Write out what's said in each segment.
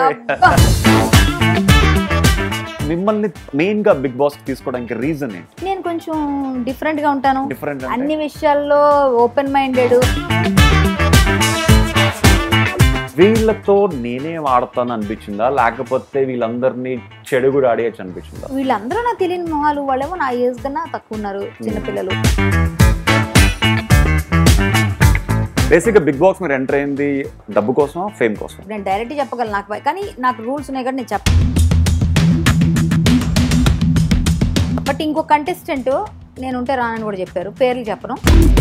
అబ్బా. మిమ్మల్ని మెయిన్ గా బిగ్ బాస్ తీసుకోవడానికి రీజన్ ఏంటి నేను కొంచెం డిఫరెంట్ గా ఉంటాను డిఫరెంట్ అన్ని విషయాల్లో ఓపెన్ మైండెడ్ వీళ్ళతో నేనే వాడతాను అనిపించిందా లేకపోతే వీళ్ళందరినీ చెడు కూడా ఆడేయచ్చు అనిపించిందా వీళ్ళందరూ నాకు తెలియని మొహాలు వాళ్ళేమో నా ఏజ్ కన్నా తక్కువ ఉన్నారు చిన్నపిల్లలు బేసిక్ గా బిగ్ బాస్ మీరు ఎంటర్ అయింది డబ్బు కోసం ఫేమ్ కోసం నేను డైరెక్ట్ చెప్పగలను నాకు భయ- కానీ నాకు రూల్స్ ఉన్నాయి కానీ నేను చెప్ప బట్ ఇంకో కంటెస్టెంట్ నేను ఉంటే రానని కూడా చెప్పారు పేర్లు చెప్పను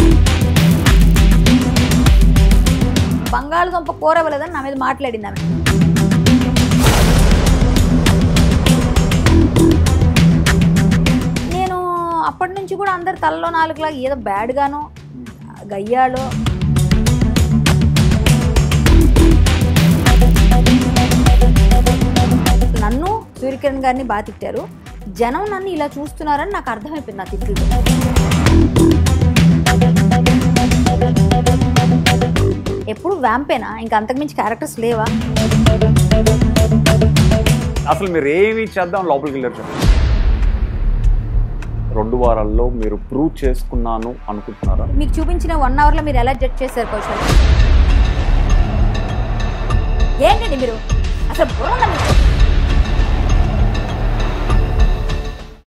బంగాళదుంప కూర ఇవ్వలేదని నా మీద మాట్లాడింది ఆమె నేను అప్పటి నుంచి కూడా అందరు తలలో నాలుగులాగా ఏదో బ్యాడ్గానో గయ్యాలో నన్ను సూర్యకిరణ్ గారిని బాగా తిట్టారు జనం నన్ను ఇలా చూస్తున్నారని నాకు అర్థమైపోయింది నా తిట్లు ఎప్పుడు వ్యాంపేనా ఇంకా అంతకుమించి క్యారెక్టర్స్ లేవా అసలు మీరు ఏమి చేద్దాం లోపలికి వెళ్ళారు చెప్పండి రెండు వారాల్లో మీరు ప్రూవ్ చేసుకున్నాను అనుకుంటున్నారా మీకు చూపించిన వన్ అవర్లో మీరు ఎలా జడ్జ్ చేశారు కౌశల్ ఏంటండి మీరు అసలు బుర్ర ఉందా మీకు?